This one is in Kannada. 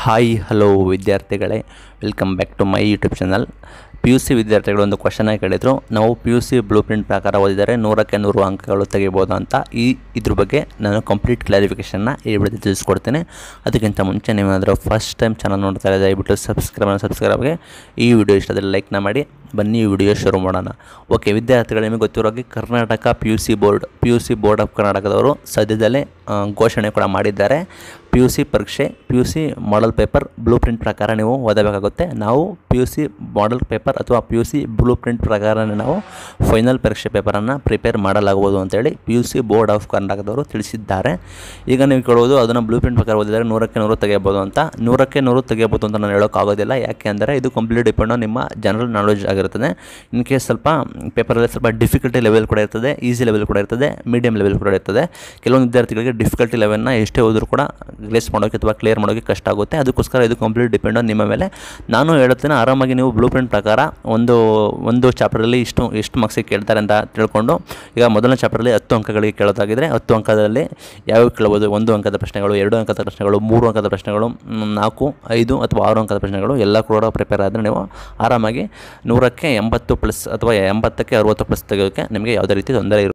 ಹಾಯ್ ಹಲೋ ವಿದ್ಯಾರ್ಥಿಗಳೇ welcome back to my YouTube channel P U C ವಿದ್ಯಾರ್ಥಿಗಳು ಒಂದು ಕ್ವಶನ್ ಕೇಳಿದರು ನಾವು P U C blueprint ಪ್ರಕಾರ ಓದಿದರೆ ನೂರಕ್ಕೆ ನೂರು ಅಂಕಗಳು ತೆಗಿಬೋದು ಅಂತ ಈ ಇದ್ರ ಬಗ್ಗೆ ನಾನು ಕಂಪ್ಲೀಟ್ ಕ್ಲಾರಿಫಿಕೇಷನ್ನ ಈ ವಿಡಿಯೋದಲ್ಲಿ ತಿಳಿಸ್ಕೊಡ್ತೇನೆ ಅದಕ್ಕಿಂತ ಮುಂಚೆ ನೀವೇನಾದರೂ ಫಸ್ಟ್ ಟೈಮ್ ಚಾನಲ್ ನೋಡ್ತಾ ಇದ್ದರೆ ದಯವಿಟ್ಟು ಸಬ್ಸ್ಕ್ರೈಬ್ ಸಬ್ಸ್ಕ್ರೈಬ್ಗೆ ಈ ವಿಡಿಯೋ ಇಷ್ಟದಲ್ಲಿ ಲೈಕ್ನ ಮಾಡಿ ಬನ್ನಿ ಈ ವಿಡಿಯೋ ಶುರು ಮಾಡೋಣ ಓಕೆ ವಿದ್ಯಾರ್ಥಿಗಳು ನಿಮಗೆ ಗೊತ್ತಿರೋ ಹಾಗೆ Karnataka P U C board P U C board of ಕರ್ನಾಟಕದವರು ಸದ್ಯದಲ್ಲೇ ಆ, ಘೋಷಣೆ ಕೂಡ ಮಾಡಿದ್ದಾರೆ ಪಿ ಯು ಸಿ ಪರೀಕ್ಷೆ P U C model paper blueprint ಪ್ರಕಾರ ನೀವು ಓದಬೇಕಾಗುತ್ತೆ ನಾವು P U C model paper ಅಥವಾ P U C blueprint ಪ್ರಕಾರನೇ ನಾವು ಫೈನಲ್ ಪರೀಕ್ಷೆ ಪೇಪರನ್ನು ಪ್ರಿಪೇರ್ ಮಾಡಲಾಗುವುದು ಅಂತೇಳಿ P U C board of ಕರ್ನಾಟಕದವರು ತಿಳಿಸಿದ್ದಾರೆ ಈಗ ನೀವು ಕೇಳುವುದು ಅದನ್ನು ಬ್ಲೂ ಪ್ರಿಂಟ್ ಪ್ರಕಾರ ಓದಿದರೆ ನೂರಕ್ಕೆ ನೂರು ತೆಗೆಯಬಹುದು ಅಂತ ನೂರಕ್ಕೆ ನೂರು ತೆಗೆಯಬಹುದು ಅಂತ ನಾನು ಹೇಳೋಕ್ಕಾಗೋದಿಲ್ಲ ಯಾಕೆ ಅಂದರೆ ಇದು ಕಂಪ್ಲೀಟ್ ಡಿಪೆಂಡ್ ನಿಮ್ಮ ಜನರಲ್ ನಾಲೆಡ್ಜ್ ಆಗಿರುತ್ತದೆ ಇನ್ ಕೇಸ್ ಸ್ವಲ್ಪ ಪೇಪರಲ್ಲಿ ಸ್ವಲ್ಪ ಡಿಫಿಕಲ್ಟಿ ಲೆವೆಲ್ ಕೂಡ ಇರ್ತದೆ ಈಸಿ ಲೆವೆಲ್ ಕೂಡ ಇರ್ತದೆ ಮೀಡಿಯಂ ಲೆವೆಲ್ ಕೂಡ ಇರ್ತದೆ ಕೆಲವೊಂದು ವಿದ್ಯಾರ್ಥಿಗಳಿಗೆ ಡಿಫಿಕಲ್ಟಿ ಲೆವೆಲ್ನ ಎಷ್ಟೇ ಹೋದರೂ ಕೂಡ ಗ್ಲೇಸ್ ಮಾಡೋಕ್ಕೆ ಅಥವಾ ಕ್ಲಿಯರ್ ಮಾಡೋಕ್ಕೆ ಕಷ್ಟ ಆಗುತ್ತೆ ಅದಕ್ಕೋಸ್ಕರ ಇದು ಕಂಪ್ಲೀಟ್ ಡಿಪೆಂಡ್ ನಿಮ್ಮ ಮೇಲೆ ನಾನು ಹೇಳುತ್ತೇನೆ ಆರಾಮಾಗಿ ನೀವು ಬ್ಲೂ ಪ್ರಿಂಟ್ ಪ್ರಕಾರ ಒಂದು ಒಂದು ಚಾಪ್ಟರಲ್ಲಿ ಇಷ್ಟು ಎಷ್ಟು ಮಾರ್ಕ್ಸಿಗೆ ಕೇಳ್ತಾರೆ ಅಂತ ತಿಳ್ಕೊಂಡು ಈಗ ಮೊದಲನೇ ಚಾಪ್ಟರಲ್ಲಿ ಹತ್ತು ಅಂಕಗಳಿಗೆ ಕೇಳೋದಾಗಿದ್ದರೆ ಹತ್ತು ಅಂಕದಲ್ಲಿ ಯಾವ್ಯಾವ ಕೇಳ್ಬೋದು ಒಂದು ಅಂಕದ ಪ್ರಶ್ನೆಗಳು ಎರಡು ಅಂಕದ ಪ್ರಶ್ನೆಗಳು ಮೂರು ಅಂಕದ ಪ್ರಶ್ನೆಗಳು ಮ್, ನಾಲ್ಕು ಐದು ಅಥವಾ ಆರು ಅಂಕದ ಪ್ರಶ್ನೆಗಳು ಎಲ್ಲ ಕೂಡ ಪ್ರಿಪೇರ್ ಆದರೆ ನೀವು ಆರಾಮಾಗಿ ನೂರಕ್ಕೆ ಎಂಬತ್ತು ಪ್ಲಸ್ ಅಥವಾ ಎಂಬತ್ತಕ್ಕೆ ಅರುವತ್ತು ಪ್ಲಸ್ ತೆಗೆಯೋಕ್ಕೆ ನಿಮಗೆ ಯಾವುದೇ ರೀತಿ ತೊಂದರೆ ಇರು